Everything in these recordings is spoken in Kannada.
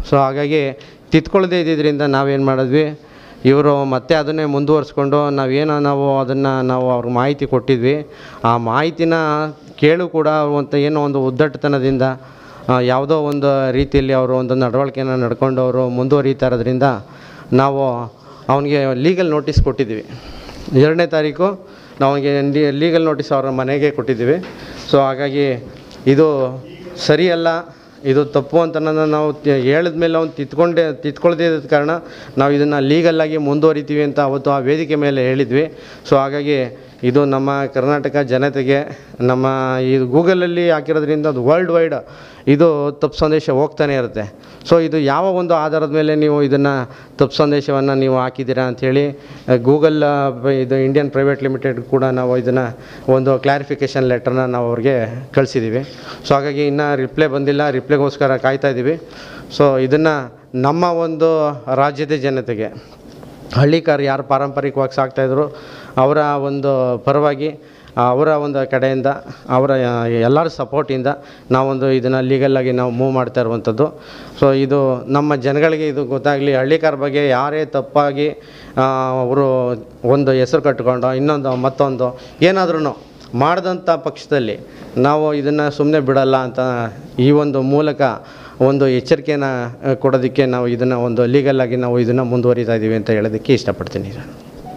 ಸೊ ಹಾಗಾಗಿ ತಿದ್ಕೊಳ್ಳದೇ ಇದ್ದಿದ್ದರಿಂದ ನಾವೇನು ಮಾಡಿದ್ವಿ ಇವರು ಮತ್ತೆ ಅದನ್ನೇ ಮುಂದುವರಿಸ್ಕೊಂಡು ನಾವೇನೋ ನಾವು ಅದನ್ನು ನಾವು ಅವ್ರಿಗೆ ಮಾಹಿತಿ ಕೊಟ್ಟಿದ್ವಿ ಆ ಮಾಹಿತಿನ ಕೇಳು ಕೂಡ ಅಂತ ಏನೋ ಒಂದು ಉದ್ದಟತನದಿಂದ ಆ, ಯಾವುದೋ ಒಂದು ರೀತಿಯಲ್ಲಿ ಅವರು ಒಂದು ನಡವಳಿಕೆನ ನಡ್ಕೊಂಡು ಅವರು ಮುಂದುವರಿತಾ ಇರೋದ್ರಿಂದ ನಾವು ಅವನಿಗೆ ಲೀಗಲ್ ನೋಟಿಸ್ ಕೊಟ್ಟಿದ್ವಿ ಎರಡನೇ ತಾರೀಕು ನಾವು ಅವನಿಗೆ ಲೀಗಲ್ ನೋಟಿಸ್ ಅವ್ರ ಮನೆಗೆ ಕೊಟ್ಟಿದ್ದೀವಿ ಸೊ ಹಾಗಾಗಿ ಇದು ಸರಿಯಲ್ಲ ಇದು ತಪ್ಪು ಅಂತ ನಾವು ಹೇಳಿದ ಮೇಲೆ ಅವ್ನು ತಿದ್ಕೊಂಡೆ ತಿದ್ಕೊಳ್ದೇ ಇದ್ದ ಕಾರಣ ನಾವು ಇದನ್ನು ಲೀಗಲ್ಲಾಗಿ ಮುಂದುವರಿತೀವಿ ಅಂತ ಅವತ್ತು ಆ ವೇದಿಕೆ ಮೇಲೆ ಹೇಳಿದ್ವಿ ಸೊ ಹಾಗಾಗಿ ಇದು ನಮ್ಮ ಕರ್ನಾಟಕ ಜನತೆಗೆ ನಮ್ಮ ಇದು ಗೂಗಲಲ್ಲಿ ಹಾಕಿರೋದ್ರಿಂದ ಅದು ವರ್ಲ್ಡ್ ವೈಡ್ ಇದು ತಪ್ಪು ಸಂದೇಶ ಹೋಗ್ತಾನೆ ಇರುತ್ತೆ ಸೊ ಇದು ಯಾವ ಒಂದು ಆಧಾರದ ಮೇಲೆ ನೀವು ಇದನ್ನು ತಪ್ಪು ಸಂದೇಶವನ್ನು ನೀವು ಹಾಕಿದ್ದೀರಾ ಅಂಥೇಳಿ ಗೂಗಲ್ ಇದು ಇಂಡಿಯನ್ ಪ್ರೈವೇಟ್ ಲಿಮಿಟೆಡ್ ಕೂಡ ನಾವು ಇದನ್ನು ಒಂದು ಕ್ಲಾರಿಫಿಕೇಷನ್ ಲೆಟರ್ನ ನಾವು ಅವ್ರಿಗೆ ಕಳಿಸಿದ್ದೀವಿ ಸೊ ಹಾಗಾಗಿ ಇನ್ನೂ ರಿಪ್ಲೈ ಬಂದಿಲ್ಲ ರಿಪ್ಲೈಗೋಸ್ಕರ ಕಾಯ್ತಾ ಇದ್ದೀವಿ ಸೊ ಇದನ್ನು ನಮ್ಮ ಒಂದು ರಾಜ್ಯದ ಜನತೆಗೆ ಹಳ್ಳಿಕಾರ್ ಯಾರು ಪಾರಂಪರಿಕವಾಗಿ ಸಾಕ್ತಾಯಿದ್ರು ಅವರ ಒಂದು ಪರವಾಗಿ ಅವರ ಒಂದು ಕಡೆಯಿಂದ ಅವರ ಎಲ್ಲರ ಸಪೋರ್ಟಿಂದ ನಾವೊಂದು ಇದನ್ನು ಲೀಗಲ್ಲಾಗಿ ನಾವು ಮೂವ್ ಮಾಡ್ತಾ ಇರುವಂಥದ್ದು ಸೊ ಇದು ನಮ್ಮ ಜನಗಳಿಗೆ ಇದು ಗೊತ್ತಾಗಲಿ ಹಳ್ಳಿಕಾರ ಬಗ್ಗೆ ಯಾರೇ ತಪ್ಪಾಗಿ ಅವರು ಒಂದು ಹೆಸರು ಕಟ್ಕೊಂಡು ಇನ್ನೊಂದು ಮತ್ತೊಂದು ಏನಾದ್ರೂ ಮಾಡಿದಂಥ ಪಕ್ಷದಲ್ಲಿ ನಾವು ಇದನ್ನು ಸುಮ್ಮನೆ ಬಿಡಲ್ಲ ಅಂತ ಈ ಒಂದು ಮೂಲಕ ಒಂದು ಎಚ್ಚರಿಕೆನ ಆ, ಕೊಡೋದಕ್ಕೆ ನಾವು ಇದನ್ನು ಒಂದು ಲೀಗಲ್ಲಾಗಿ ನಾವು ಇದನ್ನು ಮುಂದುವರಿತಾ ಇದ್ದೀವಿ ಅಂತ ಹೇಳೋದಕ್ಕೆ ಇಷ್ಟಪಡ್ತೀನಿ ಸರ್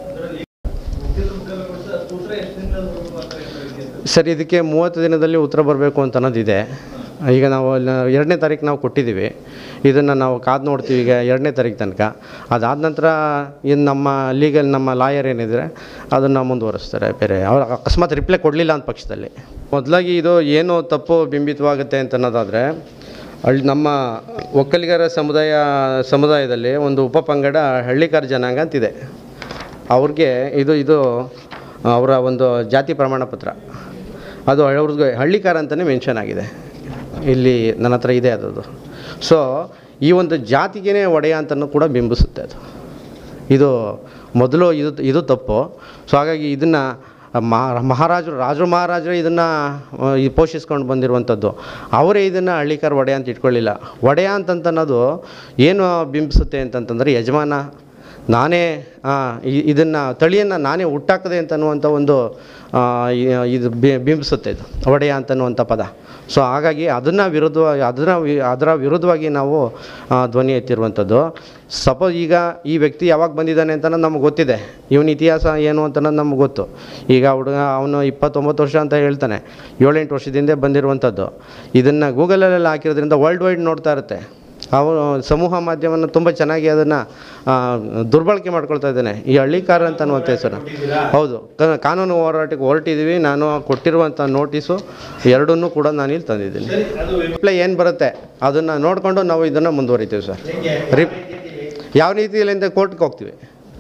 ಸರ್ ಇದಕ್ಕೆ ಮೂವತ್ತು ದಿನದಲ್ಲಿ ಉತ್ತರ ಬರಬೇಕು ಅಂತ ಅನ್ನೋದಿದೆ ಈಗ ನಾವು ನ- ಎರಡನೇ ತಾರೀಕು ನಾವು ಕೊಟ್ಟಿದ್ದೀವಿ ಇದನ್ನು ನಾವು ಕಾದು ನೋಡ್ತೀವಿ ಈಗ ಎರಡನೇ ತಾರೀಕು ತನಕ ಅದಾದ ನಂತರ ಇನ್ನು ನಮ್ಮ ಲೀಗಲ್ ನಮ್ಮ ಲಾಯರ್ ಏನಿದ್ರೆ ಅದನ್ನು ಮುಂದುವರಿಸ್ತಾರೆ ಬೇರೆ ಅವ್ರು ಅಕಸ್ಮಾತ್ ರಿಪ್ಲೈ ಕೊಡಲಿಲ್ಲ ಅಂತ ಪಕ್ಷದಲ್ಲಿ ಮೊದಲಾಗಿ ಇದು ಏನು ತಪ್ಪು ಬಿಂಬಿತವಾಗುತ್ತೆ ಅಂತ ಅನ್ನೋದಾದರೆ ಹಳ್ಳಿ ನಮ್ಮ ಒಕ್ಕಲಿಗರ ಸಮುದಾಯ ಸಮುದಾಯದಲ್ಲಿ ಒಂದು ಉಪಪಂಗಡ ಹಳ್ಳಿಕಾರ ಜನಾಂಗ ಅಂತಿದೆ ಅವ್ರಿಗೆ ಇದು ಇದು ಅವರ ಒಂದು ಜಾತಿ ಪ್ರಮಾಣ ಪತ್ರ ಅದು ಅವ್ರಿಗೆ ಹಳ್ಳಿಕಾರ ಅಂತಲೇ ಮೆನ್ಷನ್ ಆಗಿದೆ ಇಲ್ಲಿ ನನ್ನ ಹತ್ರ ಇದೆ ಅದದು ಸೊ ಈ ಒಂದು ಜಾತಿಗೇ ಒಡೆಯ ಅಂತಲೂ ಕೂಡ ಬಿಂಬಿಸುತ್ತೆ ಅದು ಇದು ಮೊದಲು ಇದು ಇದು ತಪ್ಪು ಸೊ ಹಾಗಾಗಿ ಇದನ್ನು ಮಹಾರಾಜರು ರಾಜರು ಮಹಾರಾಜರು ಇದನ್ನು ಈ ಪೋಷಿಸ್ಕೊಂಡು ಬಂದಿರುವಂಥದ್ದು ಅವರೇ ಇದನ್ನು ಹಳ್ಳಿಕಾರ ಒಡೆಯ ಅಂತ ಇಟ್ಕೊಳ್ಳಿಲ್ಲ ಒಡೆಯ ಅಂತಂತನ್ನೋದು ಏನು ಬಿಂಬಿಸುತ್ತೆ ಅಂತಂತಂದರೆ ಯಜಮಾನ ನಾನೇ ಇದನ್ನು ತಳಿಯನ್ನು ನಾನೇ ಹುಟ್ಟಾಕದೆ ಅಂತನ್ನುವಂಥ ಒಂದು ಆ, ಈ- ಇದು ಬಿ- ಬಿಂಬಿಸುತ್ತೆ ಇದು ಒಡೆಯ ಅಂತನ್ನುವಂಥ ಪದ ಸೊ ಹಾಗಾಗಿ ಅದನ್ನು ವಿರುದ್ಧವಾಗಿ ಅದರ ವಿ- ಅದರ ವಿರುದ್ಧವಾಗಿ ನಾವು ಆ, ಧ್ವನಿ ಎತ್ತಿರುವಂಥದ್ದು ಸಪೋಸ್ ಈಗ ಈ ವ್ಯಕ್ತಿ ಯಾವಾಗ ಬಂದಿದ್ದಾನೆ ಅಂತ ನಮ್ಗೆ ಗೊತ್ತಿದೆ ಇವನ ಇತಿಹಾಸ ಏನು ಅಂತ ನಮ್ಗೆ ಗೊತ್ತು ಈಗ ಹುಡುಗ ಅವನು ಇಪ್ಪತ್ತೊಂಬತ್ತು ವರ್ಷ ಅಂತ ಹೇಳ್ತಾನೆ ಏಳೆಂಟು ವರ್ಷದಿಂದ ಬಂದಿರುವಂಥದ್ದು ಇದನ್ನು ಗೂಗಲಲ್ಲೆಲ್ಲ ಹಾಕಿರೋದ್ರಿಂದ ವರ್ಲ್ಡ್ ವೈಡ್ ನೋಡ್ತಾ ಇರುತ್ತೆ ಅವನು ಸಮೂಹ ಮಾಧ್ಯಮವನ್ನು ತುಂಬ ಚೆನ್ನಾಗಿ ಅದನ್ನು ದುರ್ಬಳಕೆ ಮಾಡ್ಕೊಳ್ತಾ ಇದ್ದಾನೆ ಈ ಹಳ್ಳಿಕಾರ ಅಂತ ಅನ್ನುವಂಥ ಹೆಸರು ಹೌದು ಕ- ಕಾನೂನು ಹೋರಾಟಕ್ಕೆ ಹೊರಟಿದ್ದೀವಿ ನಾನು ಕೊಟ್ಟಿರುವಂಥ ನೋಟಿಸು ಎರಡನ್ನೂ ಕೂಡ ನಾನು ಇಲ್ಲಿ ತಂದಿದ್ದೀನಿ ರಿಪ್ಲೈ ಏನು ಬರುತ್ತೆ ಅದನ್ನು ನೋಡಿಕೊಂಡು ನಾವು ಇದನ್ನು ಮುಂದುವರಿತೀವಿ ಸರ್ ರಿಪ್ ಯಾವ ರೀತಿಯಲ್ಲಿ ಕೋರ್ಟ್ಗೆ ಹೋಗ್ತೀವಿ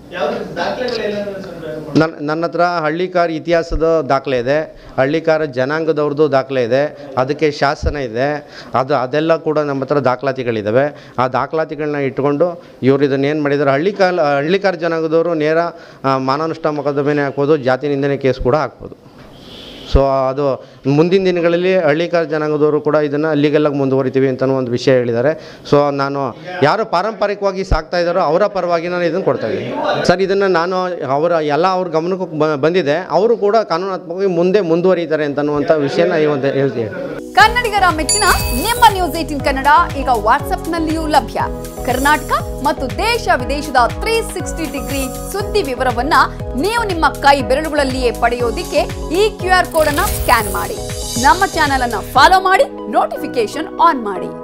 ನನ್ನ ನನ್ನ ಹತ್ರ ಹಳ್ಳಿಕಾರ ಇತಿಹಾಸದ ದಾಖಲೆ ಇದೆ ಹಳ್ಳಿಕಾರ ಜನಾಂಗದವ್ರದ್ದು ದಾಖಲೆ ಇದೆ ಅದಕ್ಕೆ ಶಾಸನ ಇದೆ ಅದು ಅದೆಲ್ಲ ಕೂಡ ನಮ್ಮ ಹತ್ರ ದಾಖಲಾತಿಗಳಿದ್ದಾವೆ ಆ ದಾಖಲಾತಿಗಳನ್ನ ಇಟ್ಕೊಂಡು ಇವ್ರು ಇದನ್ನು ಏನು ಮಾಡಿದ್ದಾರೆ ಹಳ್ಳಿಕಾಲ ಹಳ್ಳಿಕಾರ ಜನಾಂಗದವರು ನೇರ ಆ, ಮಾನನಷ್ಟ ಮೊಕದ್ದಮೆನೇ ಹಾಕ್ಬೋದು ಜಾತಿ ನಿಂದನೆ ಕೇಸ್ ಕೂಡ ಹಾಕ್ಬೋದು ಸೊ ಅದು ಮುಂದಿನ ದಿನಗಳಲ್ಲಿ ಹಳ್ಳಿಕಾರ ಜನಾಂಗದವರು ಕೂಡ ಇದನ್ನು ಲೀಗಲಾಗಿ ಮುಂದುವರಿತೀವಿ ಅಂತ ಒಂದು ವಿಷಯ ಹೇಳಿದ್ದಾರೆ ಸೊ ನಾನು ಯಾರು ಪಾರಂಪರಿಕವಾಗಿ ಸಾಕ್ತಾ ಇದ್ದಾರೋ ಅವರ ಪರವಾಗಿ ನಾನು ಇದನ್ನು ಕೊಡ್ತಾ ಇದ್ದೀನಿ ಸರ್ ಇದನ್ನು ನಾನು ಅವರ ಎಲ್ಲ ಅವ್ರ ಗಮನಕ್ಕೆ ಬ- ಬಂದಿದೆ ಅವರು ಕೂಡ ಕಾನೂನಾತ್ಮಕವಾಗಿ ಮುಂದೆ ಮುಂದುವರಿತಾರೆ ಅಂತನ್ನುವಂಥ ವಿಷಯನ ಈ ಒಂದು ಹೇಳ್ತೀನಿ ಕನ್ನಡಿಗರ ಮೆಚ್ಚಿನ ನಿಮ್ಮ ನ್ಯೂಸ್ ಏಟಿನ್ ಕನ್ನಡ ಈಗ ವಾಟ್ಸ್ಆಪ್ನಲ್ಲಿಯೂ ಲಭ್ಯ ಕರ್ನಾಟಕ ಮತ್ತು ದೇಶ ವಿದೇಶದ ತ್ರೀ ಸಿಕ್ಸ್ಟಿ ಡಿಗ್ರಿ ಸುದ್ದಿ ವಿವರವನ್ನ ನೀವು ನಿಮ್ಮ ಕೈ ಬೆರಳುಗಳಲ್ಲಿಯೇ ಪಡೆಯೋದಿಕ್ಕೆ ಈ ಕ್ಯೂ ಆರ್ ಕೋಡ್ ಅನ್ನ ಸ್ಕ್ಯಾನ್ ಮಾಡಿ ನಮ್ಮ ಚಾನೆಲ್ ಅನ್ನ ಫಾಲೋ ಮಾಡಿ ನೋಟಿಫಿಕೇಶನ್ ಆನ್ ಮಾಡಿ